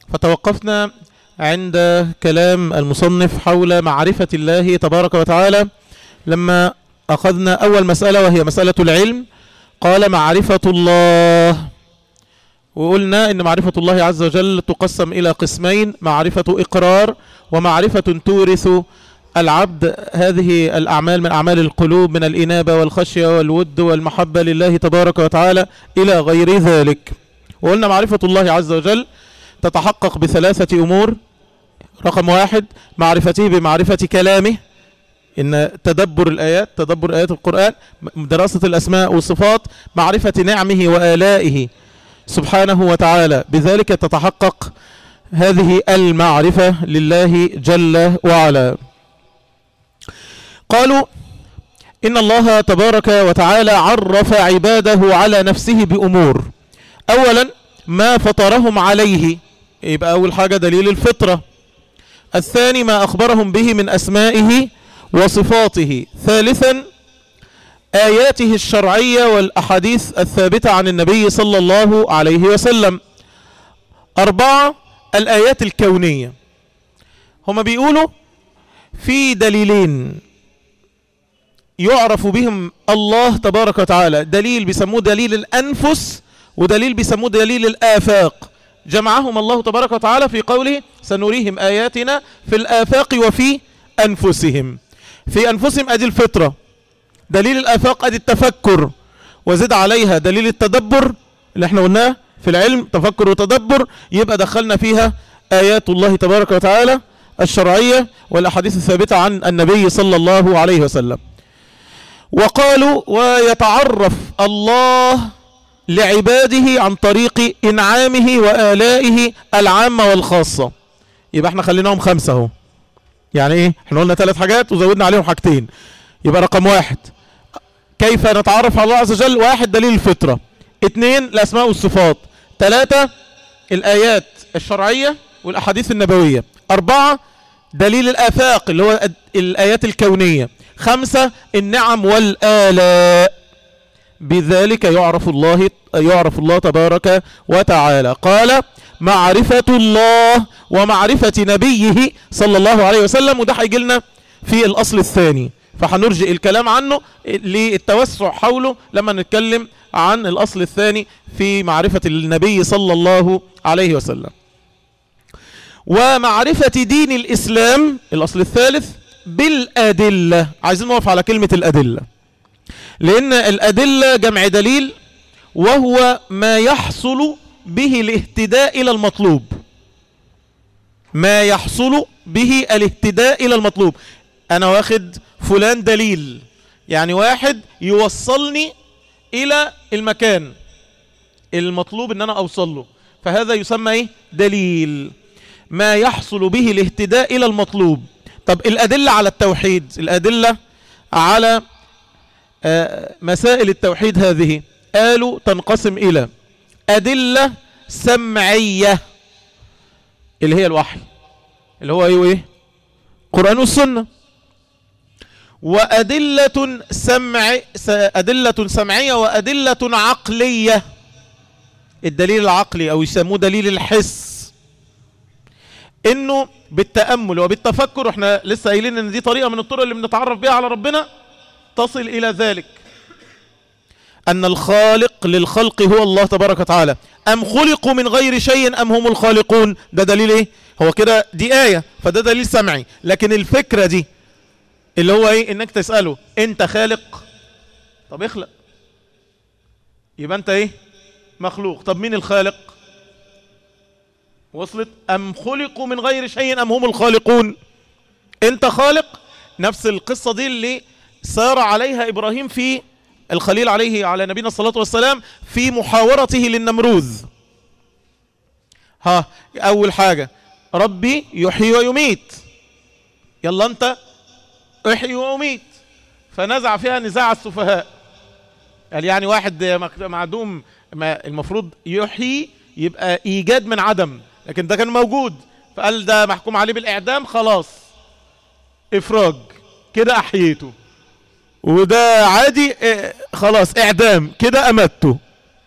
فتوقفنا عند كلام المصنف حول معرفة الله تبارك وتعالى لما أخذنا أول مسألة وهي مسألة العلم قال معرفة الله وقلنا ان معرفة الله عز وجل تقسم الى قسمين معرفة اقرار ومعرفة تورث العبد هذه الاعمال من اعمال القلوب من الانابة والخشية والود والمحبة لله تبارك وتعالى الى غير ذلك وقلنا معرفة الله عز وجل تتحقق بثلاثة امور رقم واحد معرفته بمعرفة كلامه ان تدبر الايات تدبر ايات القرآن دراسة الاسماء والصفات معرفة نعمه والائه سبحانه وتعالى بذلك تتحقق هذه المعرفة لله جل وعلا قالوا إن الله تبارك وتعالى عرف عباده على نفسه بأمور أولا ما فطرهم عليه يبقى أول حاجة دليل الفطرة الثاني ما أخبرهم به من أسمائه وصفاته ثالثا آياته الشرعية والأحاديث الثابتة عن النبي صلى الله عليه وسلم أربعة الآيات الكونية هما بيقولوا في دليلين يعرف بهم الله تبارك وتعالى دليل بيسموه دليل الأنفس ودليل بيسموه دليل الآفاق جمعهم الله تبارك وتعالى في قوله سنريهم آياتنا في الآفاق وفي أنفسهم في أنفسهم أدي الفطرة دليل الآفاق أدي التفكر وزد عليها دليل التدبر اللي احنا قلناه في العلم تفكر وتدبر يبقى دخلنا فيها آيات الله تبارك وتعالى الشرعية والأحاديث الثابتة عن النبي صلى الله عليه وسلم وقالوا ويتعرف الله لعباده عن طريق إنعامه وآلائه العامة والخاصة يبقى احنا خليناهم خمسة اهو يعني ايه احنا قلنا ثلاث حاجات وزودنا عليهم حاجتين يبقى رقم واحد كيف نتعرف على الله عز وجل واحد دليل الفطرة اثنين الاسماء والصفات ثلاثة الايات الشرعية والاحاديث النبوية اربعة دليل الافاق اللي هو الايات الكونية خمسة النعم والآلاء بذلك يعرف الله يعرف الله تبارك وتعالى قال معرفة الله ومعرفة نبيه صلى الله عليه وسلم وده هيجي لنا في الأصل الثاني فهنرجئ الكلام عنه للتوسع حوله لما نتكلم عن الأصل الثاني في معرفة النبي صلى الله عليه وسلم ومعرفة دين الإسلام الأصل الثالث بالأدلة عايزين نقف على كلمة الأدلة لأن الأدلة جمع دليل وهو ما يحصل به الاهتداء إلى المطلوب ما يحصل به الاهتداء إلى المطلوب أنا واخد فلان دليل يعني واحد يوصلني إلى المكان المطلوب أن أنا أوصل له فهذا يسمى إيه؟ دليل ما يحصل به الاهتداء إلى المطلوب طب الأدلة على التوحيد الأدلة على مسائل التوحيد هذه قالوا تنقسم إلى أدلة سمعية اللي هي الوحي اللي هو ايه ايه قرآن والسنة وأدلة سمع أدلة سمعية وأدلة عقلية الدليل العقلي أو يسموه دليل الحس إنه بالتأمل وبالتفكر احنا لسه قايلين إن دي طريقة من الطرق اللي بنتعرف بها على ربنا تصل إلى ذلك أن الخالق للخلق هو الله تبارك وتعالى أم خلقوا من غير شيء أم هم الخالقون ده دليل إيه هو كده دي آية فده دليل سمعي لكن الفكرة دي اللي هو إيه إنك تسأله أنت خالق طب اخلق يبقى أنت إيه مخلوق طب مين الخالق وصلت أم خلقوا من غير شيء أم هم الخالقون أنت خالق نفس القصة دي اللي سار عليها إبراهيم في الخليل عليه على نبينا الصلاة والسلام في محاورته للنمروذ ها أول حاجة ربي يحيي ويميت يلا أنت احيي وأميت فنزع فيها نزاع السفهاء قال يعني واحد معدوم ما المفروض يحيي يبقى إيجاد من عدم لكن ده كان موجود فقال ده محكوم عليه بالإعدام خلاص إفراج كده أحييته وده عادي اه خلاص اعدام كده امته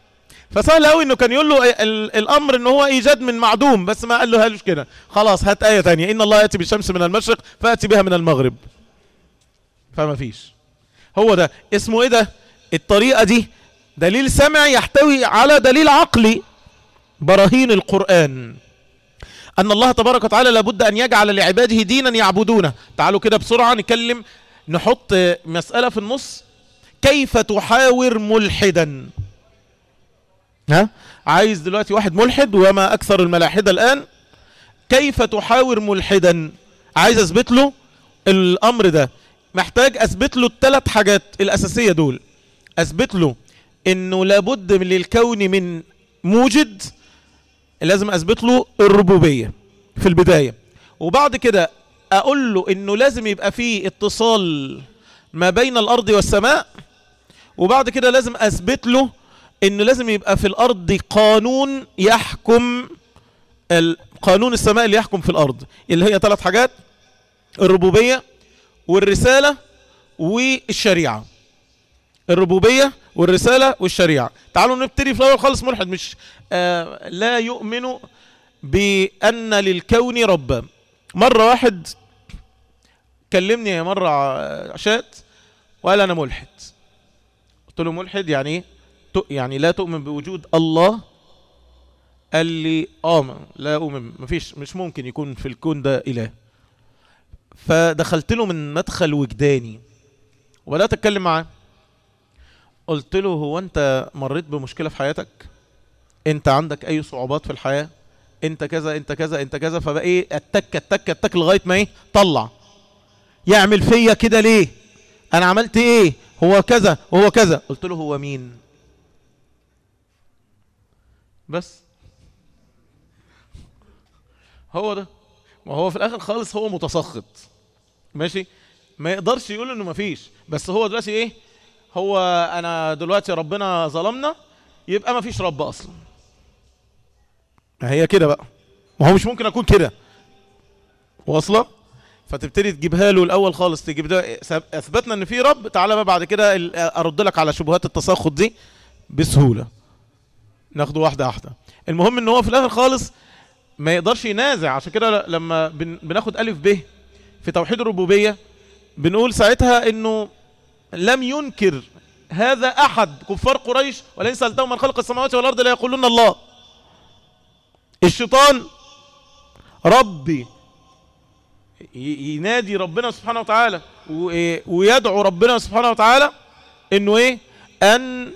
فسهل قوي انه كان يقول له ال- الامر ان هو ايجاد من معدوم بس ما قال له هالوش كده خلاص هات ايه تانية ان الله ياتي بالشمس من المشرق فاتي بها من المغرب فما فيش هو ده اسمه ايه ده الطريقه دي دليل سمعي يحتوي على دليل عقلي براهين القران ان الله تبارك وتعالى لابد ان يجعل لعباده دينا يعبدونه تعالوا كده بسرعه نكلم نحط مساله في النص كيف تحاور ملحدا ها عايز دلوقتي واحد ملحد وما اكثر الملاحده الان كيف تحاور ملحدا عايز اثبت له الامر ده محتاج اثبت له الثلاث حاجات الاساسيه دول اثبت له انه لابد من للكون من موجد لازم اثبت له الربوبيه في البدايه وبعد كده اقول له انه لازم يبقى فيه اتصال ما بين الارض والسماء وبعد كده لازم اثبت له انه لازم يبقى في الارض قانون يحكم ال- قانون السماء اللي يحكم في الارض اللي هي ثلاث حاجات الربوبيه والرساله والشريعه الربوبيه والرساله والشريعه تعالوا نبتدي في الاول خالص ملحد مش آه لا يؤمن بان للكون ربا مره واحد كلمني مره ع- شات وقال انا ملحد قلت له ملحد يعني ايه تؤ- يعني لا تؤمن بوجود الله قال لي اه ما- لا اؤمن مفيش مش ممكن يكون في الكون ده اله فدخلت له من مدخل وجداني وبدات اتكلم معاه قلت له هو انت مريت بمشكله في حياتك انت عندك اي صعوبات في الحياه انت كذا انت كذا انت كذا فبقى ايه اتك اتك اتك لغايه ما ايه طلع يعمل فيا كده ليه انا عملت ايه هو كذا وهو كذا قلت له هو مين بس هو ده ما هو في الاخر خالص هو متسخط ماشي ما يقدرش يقول انه مفيش بس هو دلوقتي ايه هو انا دلوقتي ربنا ظلمنا يبقى مفيش رب اصلا ما هي كده بقى ما هو مش ممكن اكون كده واصله فتبتدي تجيبها له الاول خالص تجيب ده اثبتنا ان في رب تعالى بقى بعد كده ال- ارد لك على شبهات التسخط دي بسهوله ناخده واحده واحده المهم ان هو في الاخر خالص ما يقدرش ينازع عشان كده لما بن- بناخد الف ب في توحيد الربوبيه بنقول ساعتها انه لم ينكر هذا احد كفار قريش ولئن سالتهم من خلق السماوات والارض لا يقولون الله الشيطان ربي ي- ينادي ربنا سبحانه وتعالى و- ويدعو ربنا سبحانه وتعالى انه ايه ان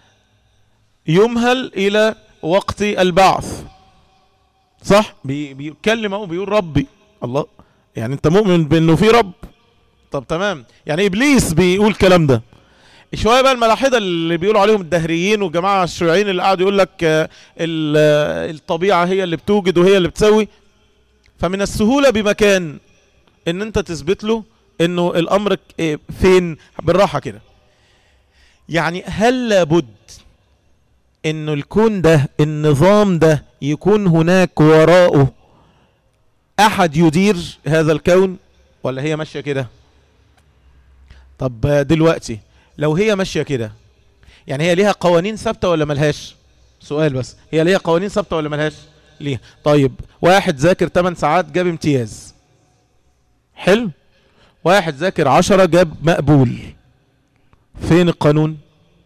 يمهل الى وقت البعث صح بي- بيتكلم اهو بيقول ربي الله يعني انت مؤمن بانه في رب طب تمام يعني ابليس بيقول الكلام ده شويه بقى الملاحده اللي بيقولوا عليهم الدهريين والجماعه الشيوعيين اللي قعدوا يقول لك آه، ال- آه، الطبيعه هي اللي بتوجد وهي اللي بتسوي فمن السهوله بمكان ان انت تثبت له انه الامر ك- إيه، فين بالراحه كده يعني هل لابد انه الكون ده النظام ده يكون هناك وراءه احد يدير هذا الكون ولا هي ماشيه كده طب دلوقتي لو هي ماشيه كده يعني هي ليها قوانين ثابته ولا ملهاش سؤال بس هي ليها قوانين ثابته ولا ملهاش ليها طيب واحد ذاكر 8 ساعات جاب امتياز حلو واحد ذاكر 10 جاب مقبول فين القانون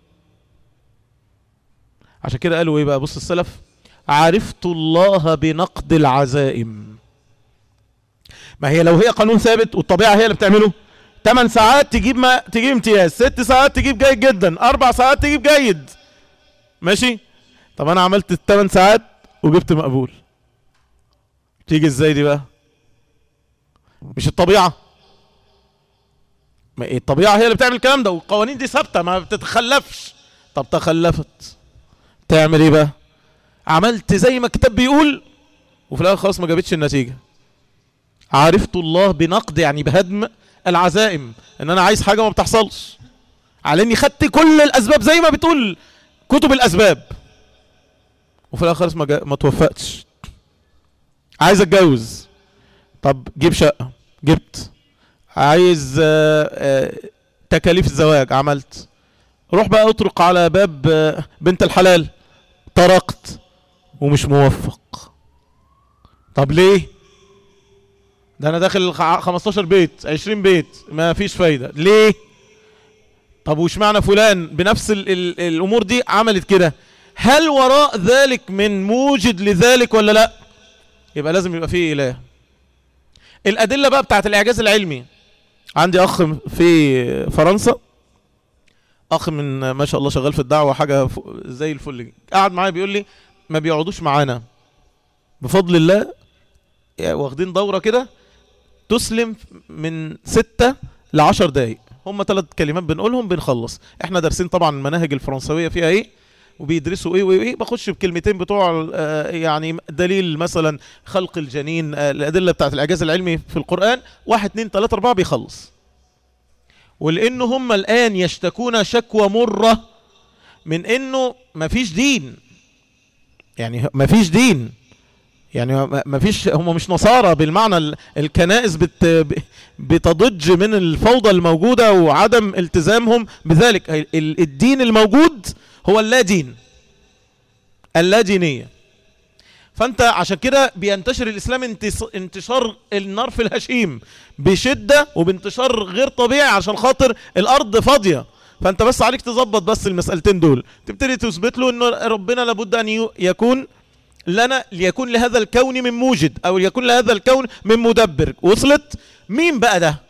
عشان كده قالوا ايه بقى بص السلف عرفت الله بنقد العزائم ما هي لو هي قانون ثابت والطبيعه هي اللي بتعمله 8 ساعات تجيب ما تجيب امتياز 6 ساعات تجيب جيد جدا 4 ساعات تجيب جيد ماشي طب انا عملت الثمان ساعات وجبت مقبول تيجي ازاي دي بقى مش الطبيعه ما إيه الطبيعه هي اللي بتعمل الكلام ده والقوانين دي ثابته ما بتتخلفش طب تخلفت تعمل ايه بقى عملت زي ما الكتاب بيقول وفي الاخر خلاص ما جابتش النتيجه عرفت الله بنقد يعني بهدم العزائم ان انا عايز حاجه ما بتحصلش على اني خدت كل الاسباب زي ما بتقول كتب الاسباب وفي الاخر خالص ما, جا... ما توفقتش عايز اتجوز طب جيب شقه جبت عايز آه، آه، تكاليف الزواج عملت روح بقى اطرق على باب آه، بنت الحلال طرقت ومش موفق طب ليه ده انا داخل خ- 15 بيت 20 بيت ما فيش فايدة ليه طب وش معنى فلان بنفس ال ال الامور دي عملت كده هل وراء ذلك من موجد لذلك ولا لا يبقى لازم يبقى فيه اله الادله بقى بتاعت الاعجاز العلمي عندي اخ في فرنسا اخ من ما شاء الله شغال في الدعوه حاجه ف- زي الفل قعد معايا بيقول لي ما بيقعدوش معانا بفضل الله يعني واخدين دوره كده تسلم من ستة لعشر دقايق هم ثلاث كلمات بنقولهم بنخلص احنا دارسين طبعا المناهج الفرنسويه فيها ايه وبيدرسوا ايه وايه بخش بكلمتين بتوع آه، يعني دليل مثلا خلق الجنين آه، الادله بتاعت الاعجاز العلمي في القران واحد اتنين تلاته اربعه بيخلص ولان هم الان يشتكون شكوى مره من انه مفيش دين يعني مفيش دين يعني ما- مفيش هم مش نصارى بالمعنى ال- الكنائس بت ب- بتضج من الفوضى الموجوده وعدم التزامهم بذلك ال- الدين الموجود هو اللا دين اللا دينيه فانت عشان كده بينتشر الاسلام انتس- انتشار النار في الهشيم بشده وبانتشار غير طبيعي عشان خاطر الارض فاضيه فانت بس عليك تظبط بس المسألتين دول تبتدي تثبت له ان ربنا لابد ان يو- يكون لنا ليكون لهذا الكون من موجد او يكون لهذا الكون من مدبر وصلت مين بقى ده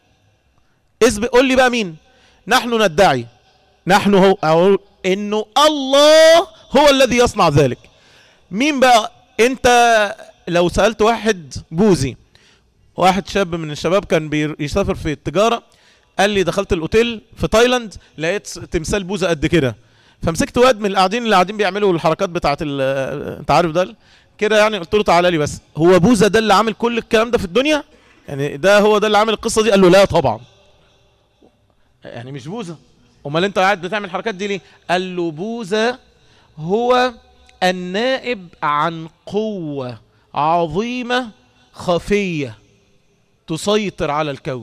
اثبت قول لي بقى مين نحن ندعي نحن هو أو انه الله هو الذي يصنع ذلك مين بقى انت لو سألت واحد بوذي واحد شاب من الشباب كان بيسافر في التجارة قال لي دخلت الاوتيل في تايلاند لقيت تمثال بوذا قد كده فمسكت واد من القاعدين اللي قاعدين بيعملوا الحركات بتاعت ال- انت عارف ده كده يعني قلت له تعالى لي بس هو بوذا ده اللي عامل كل الكلام ده في الدنيا يعني ده هو ده اللي عامل القصه دي قال له لا طبعا يعني مش بوذا امال انت قاعد بتعمل الحركات دي ليه قال له بوذا هو النائب عن قوه عظيمه خفيه تسيطر على الكون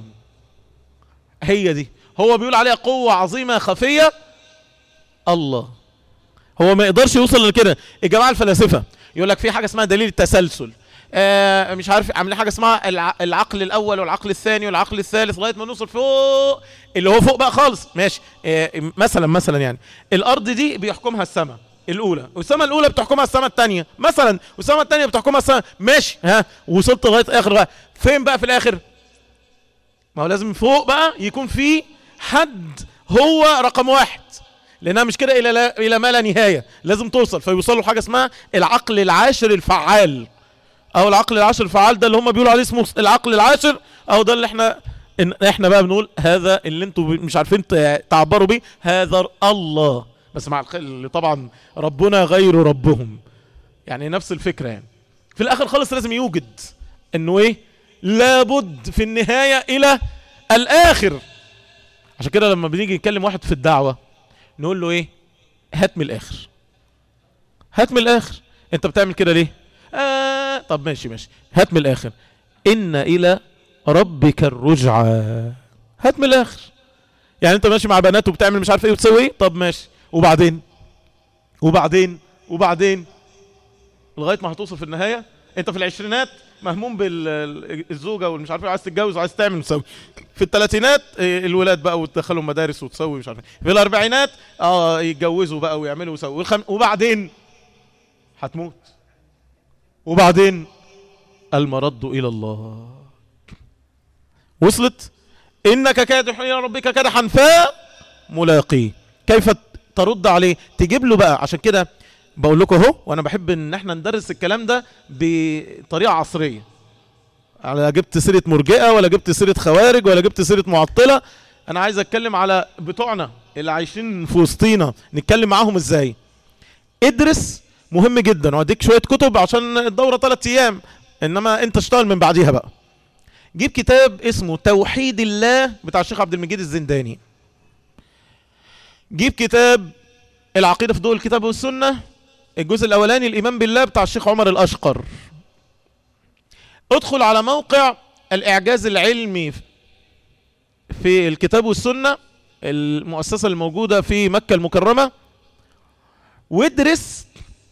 هي دي هو بيقول عليها قوه عظيمه خفيه الله هو ما يقدرش يوصل لكده الجماعه الفلاسفه يقول لك في حاجه اسمها دليل التسلسل آه مش عارف عاملين حاجه اسمها الع... العقل الاول والعقل الثاني والعقل الثالث لغايه ما نوصل فوق اللي هو فوق بقى خالص ماشي آه مثلا مثلا يعني الارض دي بيحكمها السماء الاولى والسماء الاولى بتحكمها السماء الثانيه مثلا والسماء الثانيه بتحكمها السماء ماشي ها وصلت لغايه اخر بقى فين بقى في الاخر ما هو لازم فوق بقى يكون في حد هو رقم واحد لانها مش كده الى لا الى ما لا نهايه لازم توصل فيوصلوا حاجه اسمها العقل العاشر الفعال او العقل العاشر الفعال ده اللي هم بيقولوا عليه اسمه العقل العاشر او ده اللي احنا إن احنا بقى بنقول هذا اللي انتوا مش عارفين ت- تعبروا بيه هذا الله بس مع الخ- اللي طبعا ربنا غير ربهم يعني نفس الفكره يعني في الاخر خالص لازم يوجد انه ايه لابد في النهايه الى الاخر عشان كده لما بنيجي نتكلم واحد في الدعوه نقول له ايه هات من الاخر هات من الاخر انت بتعمل كده ليه آه طب ماشي ماشي هات من الاخر ان الى ربك الرجعى هات من الاخر يعني انت ماشي مع بنات وبتعمل مش عارف ايه وتسوي ايه طب ماشي وبعدين وبعدين وبعدين لغايه ما هتوصل في النهايه انت في العشرينات مهموم بالزوجه والمش عارف ايه عايز تتجوز وعايز تعمل وتسوي في الثلاثينات اه، الولاد بقى وتدخلهم مدارس وتسوي مش عارف ايه في الاربعينات اه يتجوزوا بقى ويعملوا ويسووا والخم... وبعدين هتموت وبعدين المرد الى الله وصلت انك كادح الى ربك كدحا فملاقيه كيف ترد عليه تجيب له بقى عشان كده بقول لكم اهو وانا بحب ان احنا ندرس الكلام ده بطريقه عصريه لا جبت سيره مرجئه ولا جبت سيره خوارج ولا جبت سيره معطله انا عايز اتكلم على بتوعنا اللي عايشين في وسطينا نتكلم معاهم ازاي ادرس مهم جدا واديك شويه كتب عشان الدوره ثلاث ايام انما انت اشتغل من بعديها بقى جيب كتاب اسمه توحيد الله بتاع الشيخ عبد المجيد الزنداني جيب كتاب العقيده في ضوء الكتاب والسنه الجزء الاولاني الايمان بالله بتاع الشيخ عمر الاشقر ادخل على موقع الاعجاز العلمي في الكتاب والسنه المؤسسه الموجوده في مكه المكرمه وادرس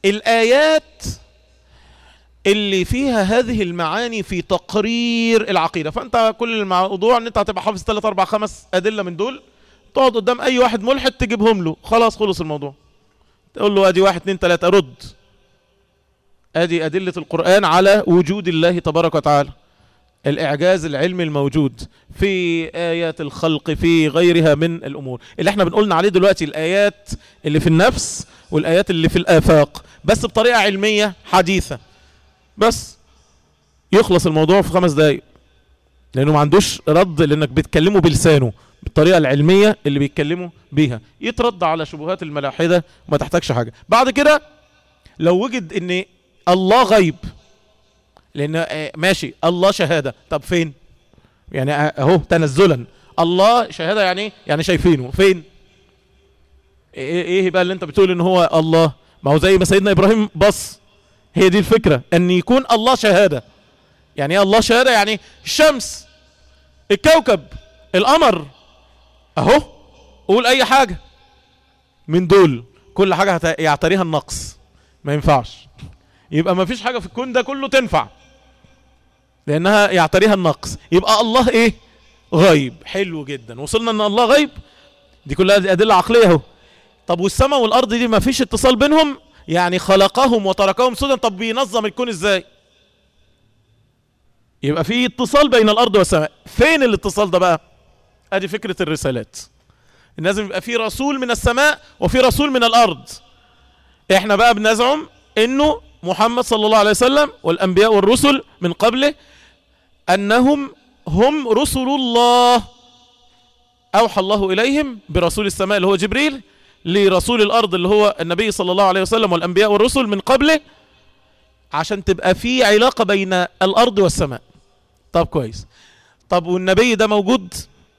الآيات اللي فيها هذه المعاني في تقرير العقيدة فأنت كل الموضوع أن أنت هتبقى حافظ 3 4 5 أدلة من دول تقعد قدام أي واحد ملحد تجيبهم له خلاص خلص الموضوع تقول له أدي واحد اتنين تلاتة رد أدي أدلة القرآن على وجود الله تبارك وتعالى الإعجاز العلمي الموجود في آيات الخلق في غيرها من الأمور اللي احنا بنقولنا عليه دلوقتي الآيات اللي في النفس والآيات اللي في الآفاق بس بطريقة علمية حديثة بس يخلص الموضوع في خمس دقايق لأنه ما عندوش رد لأنك بتكلمه بلسانه بالطريقة العلمية اللي بيتكلموا بيها يترد على شبهات الملاحدة وما تحتاجش حاجة بعد كده لو وجد ان الله غيب لان ماشي الله شهادة طب فين يعني اهو تنزلا الله شهادة يعني يعني شايفينه فين ايه, إيه بقى اللي انت بتقول ان هو الله ما هو زي ما سيدنا ابراهيم بص هي دي الفكرة ان يكون الله شهادة يعني ايه الله شهادة يعني الشمس الكوكب القمر اهو قول اي حاجة من دول كل حاجة يعتريها النقص ما ينفعش يبقى ما فيش حاجة في الكون ده كله تنفع لانها يعتريها النقص يبقى الله ايه غيب حلو جدا وصلنا ان الله غيب دي كلها دي ادله عقليه اهو طب والسماء والارض دي ما فيش اتصال بينهم يعني خلقهم وتركهم سدى طب بينظم الكون ازاي يبقى في اتصال بين الارض والسماء فين الاتصال ده بقى ادي فكره الرسالات لازم يبقى في رسول من السماء وفي رسول من الارض احنا بقى بنزعم انه محمد صلى الله عليه وسلم والانبياء والرسل من قبله انهم هم رسل الله اوحى الله اليهم برسول السماء اللي هو جبريل لرسول الارض اللي هو النبي صلى الله عليه وسلم والانبياء والرسل من قبله عشان تبقى في علاقة بين الارض والسماء طب كويس طب والنبي ده موجود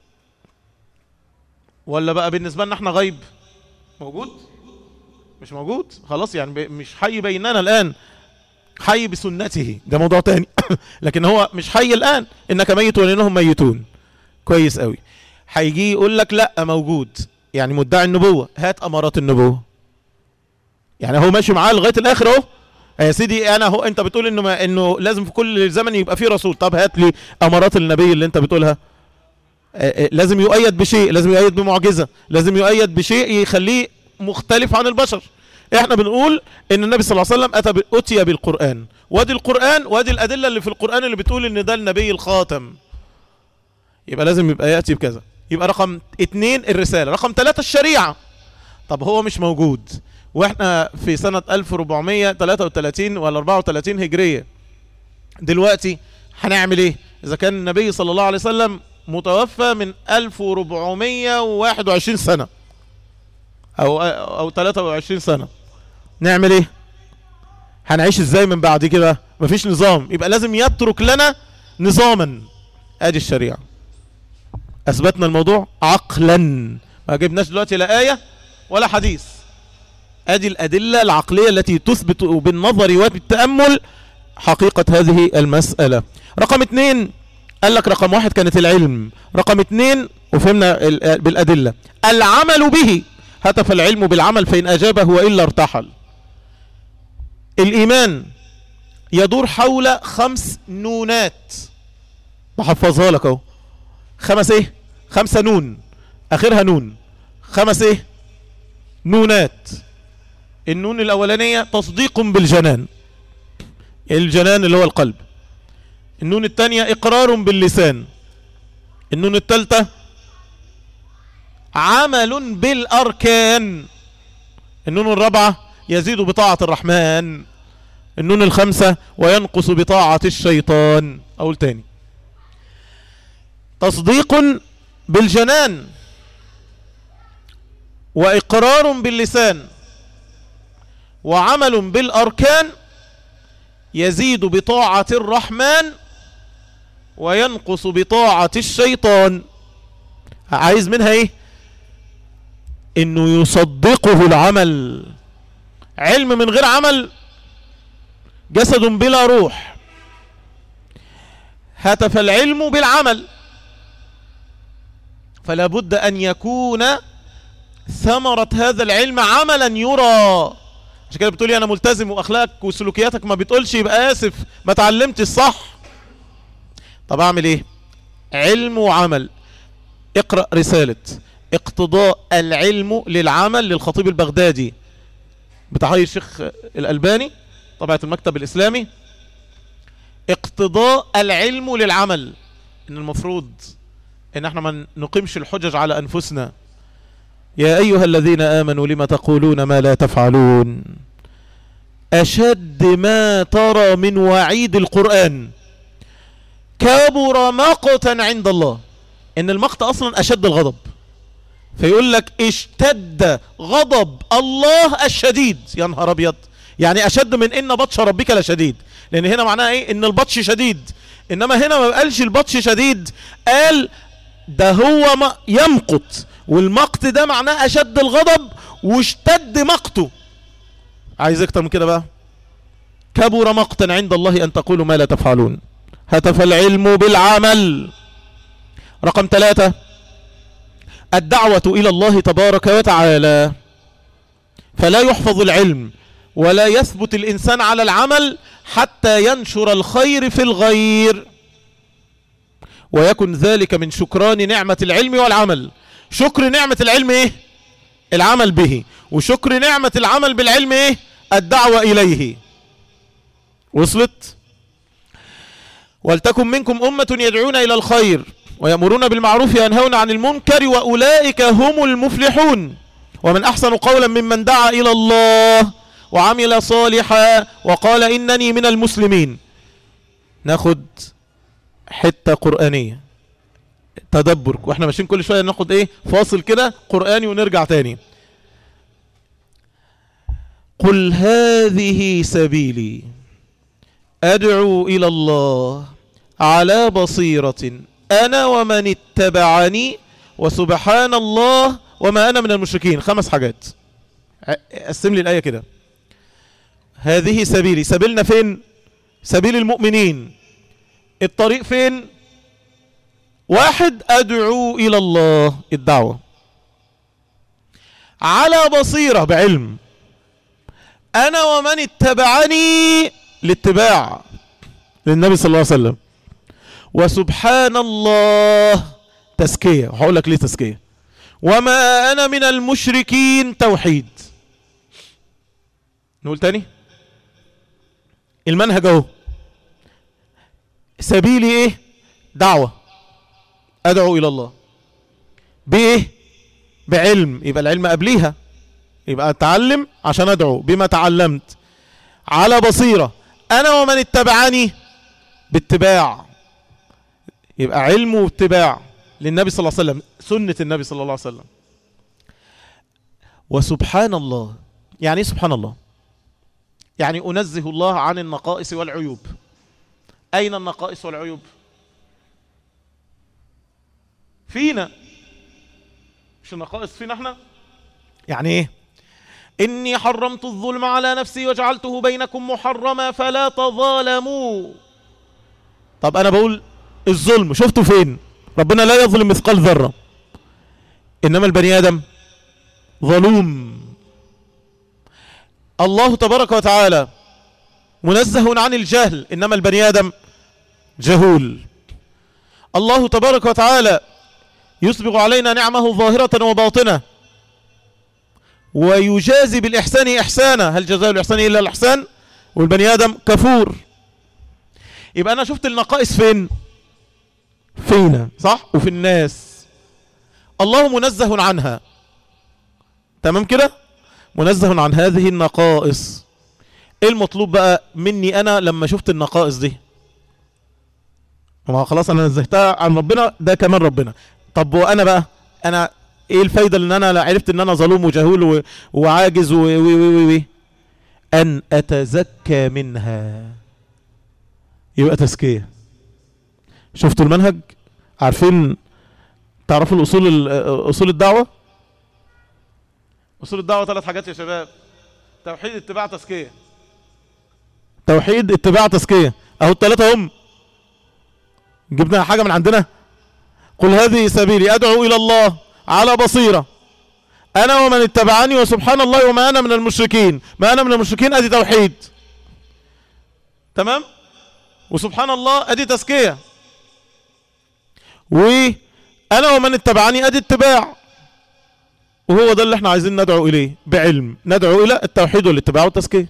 ولا بقى بالنسبة لنا احنا غيب موجود مش موجود خلاص يعني مش حي بيننا الآن حي بسنته ده موضوع تاني لكن هو مش حي الآن إنك ميت ولأنهم ميتون كويس قوي هيجي يقول لك لا موجود يعني مدعي النبوة هات أمارات النبوة يعني هو ماشي معاه لغاية الآخر اهو يا سيدي انا هو انت بتقول انه ما انه لازم في كل زمن يبقى فيه رسول طب هات لي امارات النبي اللي انت بتقولها لازم يؤيد بشيء لازم يؤيد بمعجزة لازم يؤيد بشيء يخليه مختلف عن البشر احنا بنقول ان النبي صلى الله عليه وسلم اتى اتي بالقرآن وادي القرآن وادي الادلة اللي في القرآن اللي بتقول ان ده النبي الخاتم يبقى لازم يبقى يأتي بكذا يبقى رقم اتنين الرسالة رقم ثلاثة الشريعة طب هو مش موجود واحنا في سنة 1433 ولا 34 هجرية دلوقتي هنعمل ايه اذا كان النبي صلى الله عليه وسلم متوفى من 1421 سنة او او 23 سنة نعمل ايه هنعيش ازاي من بعد كده مفيش نظام يبقى لازم يترك لنا نظاما ادي الشريعة اثبتنا الموضوع عقلا ما جبناش دلوقتي لا آية ولا حديث ادي الادلة العقلية التي تثبت بالنظر وبالتأمل حقيقة هذه المسألة رقم اتنين قال لك رقم واحد كانت العلم رقم اتنين وفهمنا بالادلة العمل به هتف العلم بالعمل فإن أجابه وإلا ارتحل الإيمان يدور حول خمس نونات بحفظها لك اهو خمس ايه خمسة نون اخرها نون خمس ايه نونات النون الاولانية تصديق بالجنان الجنان اللي هو القلب النون الثانية اقرار باللسان النون الثالثة عمل بالاركان النون الرابعة يزيد بطاعة الرحمن النون الخمسة وينقص بطاعة الشيطان اقول تاني تصديق بالجنان واقرار باللسان وعمل بالاركان يزيد بطاعة الرحمن وينقص بطاعة الشيطان عايز منها ايه انه يصدقه العمل علم من غير عمل جسد بلا روح هتف العلم بالعمل فلا بد ان يكون ثمرة هذا العلم عملا يرى عشان كده بتقولي انا ملتزم واخلاقك وسلوكياتك ما بتقولش يبقى اسف ما اتعلمتش الصح طب اعمل ايه علم وعمل اقرأ رسالة اقتضاء العلم للعمل للخطيب البغدادي بتاع الشيخ الألباني طبعة المكتب الإسلامي اقتضاء العلم للعمل ان المفروض ان احنا ما نقيمش الحجج على انفسنا يا ايها الذين امنوا لما تقولون ما لا تفعلون اشد ما ترى من وعيد القرآن كبر مقتا عند الله ان المقت اصلا اشد الغضب فيقول لك اشتد غضب الله الشديد يا نهار ابيض يعني اشد من ان بطش ربك لشديد لان هنا معناها ايه ان البطش شديد انما هنا ما قالش البطش شديد قال ده هو ما يمقت والمقت ده معناه اشد الغضب واشتد مقته عايز اكتر من كده بقى كبر مقتا عند الله ان تقولوا ما لا تفعلون هتف العلم بالعمل رقم ثلاثة الدعوة إلى الله تبارك وتعالى فلا يحفظ العلم ولا يثبت الإنسان على العمل حتى ينشر الخير في الغير ويكن ذلك من شكران نعمة العلم والعمل شكر نعمة العلم ايه العمل به وشكر نعمة العمل بالعلم ايه الدعوة إليه وصلت ولتكن منكم أمة يدعون إلى الخير ويأمرون بالمعروف وينهون عن المنكر وأولئك هم المفلحون ومن أحسن قولا ممن دعا إلى الله وعمل صالحا وقال إنني من المسلمين ناخد حتة قرآنية تدبر واحنا ماشيين كل شوية ناخد ايه فاصل كده قرآني ونرجع تاني قل هذه سبيلي أدعو إلى الله على بصيرة أنا ومن اتبعني وسبحان الله وما أنا من المشركين خمس حاجات قسم لي الآية كده هذه سبيلي سبيلنا فين سبيل المؤمنين الطريق فين واحد أدعو إلى الله الدعوة على بصيرة بعلم أنا ومن اتبعني الاتباع للنبي صلى الله عليه وسلم وسبحان الله تزكية وهقول لك ليه تزكية وما أنا من المشركين توحيد نقول تاني المنهج اهو سبيلي ايه دعوة ادعو الى الله بايه بعلم يبقى العلم قبليها يبقى اتعلم عشان ادعو بما تعلمت على بصيرة انا ومن اتبعني باتباع يبقى علم واتباع للنبي صلى الله عليه وسلم سنة النبي صلى الله عليه وسلم وسبحان الله يعني ايه سبحان الله يعني أنزه الله عن النقائص والعيوب أين النقائص والعيوب فينا مش النقائص فينا احنا يعني ايه إني حرمت الظلم على نفسي وجعلته بينكم محرما فلا تظالموا طب أنا بقول الظلم شفته فين ربنا لا يظلم مثقال ذرة إنما البني آدم ظلوم الله تبارك وتعالى منزه عن الجهل إنما البني آدم جهول الله تبارك وتعالى يسبغ علينا نعمه ظاهرة وباطنة ويجازي بالإحسان إحسانا هل جزاء الإحسان إلا الإحسان والبني آدم كفور يبقى أنا شفت النقائص فين فينا صح وفي الناس الله منزه عنها تمام كده منزه عن هذه النقائص ايه المطلوب بقى مني انا لما شفت النقائص دي ما خلاص انا نزهتها عن ربنا ده كمان ربنا طب وانا بقى انا ايه الفايدة ان انا عرفت ان انا ظلوم وجهول و... وعاجز و... و... و... و... ان اتزكى منها يبقى تزكية شفتوا المنهج عارفين تعرفوا الاصول اصول الدعوة اصول الدعوة ثلاث حاجات يا شباب توحيد اتباع تزكية توحيد اتباع تزكية اهو الثلاثة هم جبنا حاجة من عندنا قل هذه سبيلي ادعو الى الله على بصيرة انا ومن اتبعني وسبحان الله وما انا من المشركين ما انا من المشركين ادي توحيد تمام وسبحان الله ادي تزكيه وانا ومن اتبعني ادي اتباع وهو ده اللي احنا عايزين ندعو اليه بعلم ندعو الى التوحيد والاتباع والتزكيه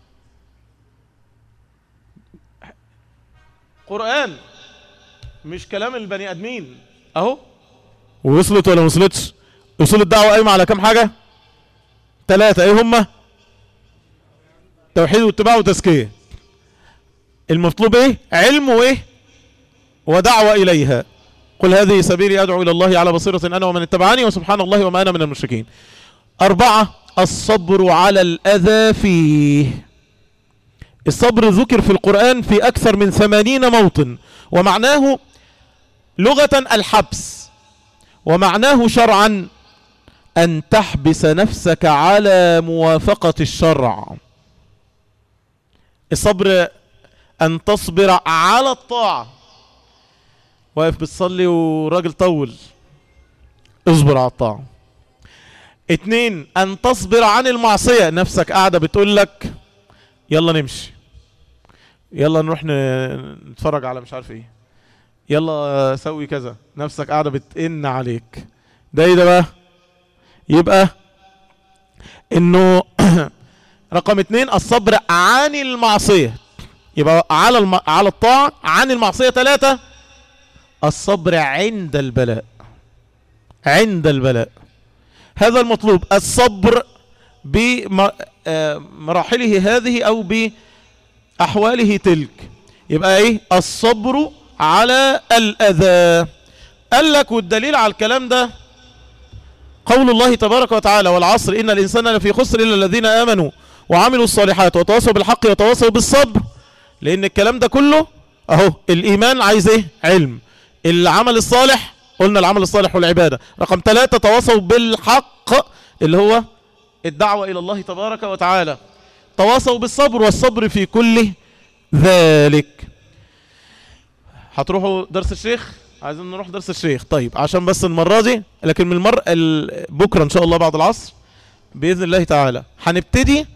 قرآن مش كلام البني ادمين اهو ووصلت ولا وصلتش وصول الدعوة قايمة على كام حاجة ثلاثة ايه هما توحيد واتباع وتزكية المطلوب ايه علم وايه ودعوة اليها قل هذه سبيلي ادعو الى الله على بصيرة انا ومن اتبعني وسبحان الله وما انا من المشركين اربعة الصبر على الاذى فيه الصبر ذكر في القرآن في اكثر من ثمانين موطن ومعناه لغة الحبس ومعناه شرعا أن تحبس نفسك على موافقة الشرع الصبر أن تصبر على الطاعة واقف بتصلي وراجل طول اصبر على الطاعة اتنين أن تصبر عن المعصية نفسك قاعدة بتقول لك يلا نمشي يلا نروح نتفرج على مش عارف ايه يلا سوي كذا نفسك قاعدة بتئن عليك ده ايه ده بقى يبقى انه رقم اتنين الصبر عن المعصية يبقى على الم... على الطاعة عن المعصية ثلاثة الصبر عند البلاء عند البلاء هذا المطلوب الصبر بمراحله هذه او بأحواله تلك يبقى ايه الصبر على الأذى قال لك والدليل على الكلام ده قول الله تبارك وتعالى والعصر إن الإنسان لفي خسر إلا الذين آمنوا وعملوا الصالحات وتواصوا بالحق وتواصوا بالصبر لأن الكلام ده كله أهو الإيمان عايز إيه علم العمل الصالح قلنا العمل الصالح والعبادة رقم ثلاثة تواصوا بالحق اللي هو الدعوة إلى الله تبارك وتعالى تواصوا بالصبر والصبر في كل ذلك هتروحوا درس الشيخ عايزين نروح درس الشيخ طيب عشان بس المرة دي لكن من المرة بكرة ان شاء الله بعد العصر بإذن الله تعالى هنبتدي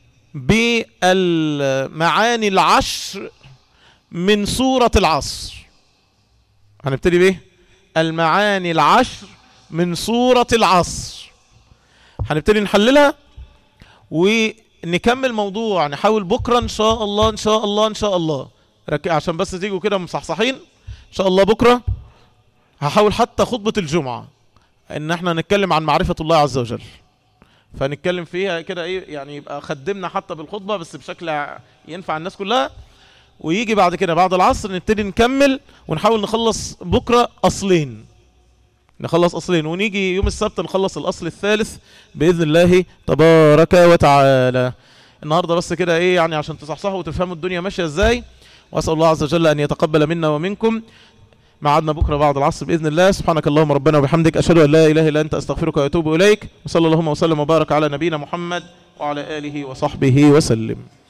بالمعاني العشر من سورة العصر هنبتدي بايه المعاني العشر من سورة العصر هنبتدي نحللها ونكمل موضوع نحاول بكرة ان شاء الله ان شاء الله ان شاء الله عشان بس تيجوا كده مصحصحين ان شاء الله بكرة هحاول حتى خطبة الجمعة ان احنا نتكلم عن معرفة الله عز وجل فنتكلم فيها كده ايه يعني يبقى خدمنا حتى بالخطبة بس بشكل ينفع الناس كلها ويجي بعد كده بعد العصر نبتدي نكمل ونحاول نخلص بكرة اصلين نخلص اصلين ونيجي يوم السبت نخلص الاصل الثالث باذن الله تبارك وتعالى النهارده بس كده ايه يعني عشان تصحصحوا وتفهموا الدنيا ماشيه ازاي واسال الله عز وجل ان يتقبل منا ومنكم معادنا بكره بعد العصر باذن الله سبحانك اللهم ربنا وبحمدك اشهد ان لا اله الا انت استغفرك واتوب اليك وصلى اللهم وسلم وبارك على نبينا محمد وعلى اله وصحبه وسلم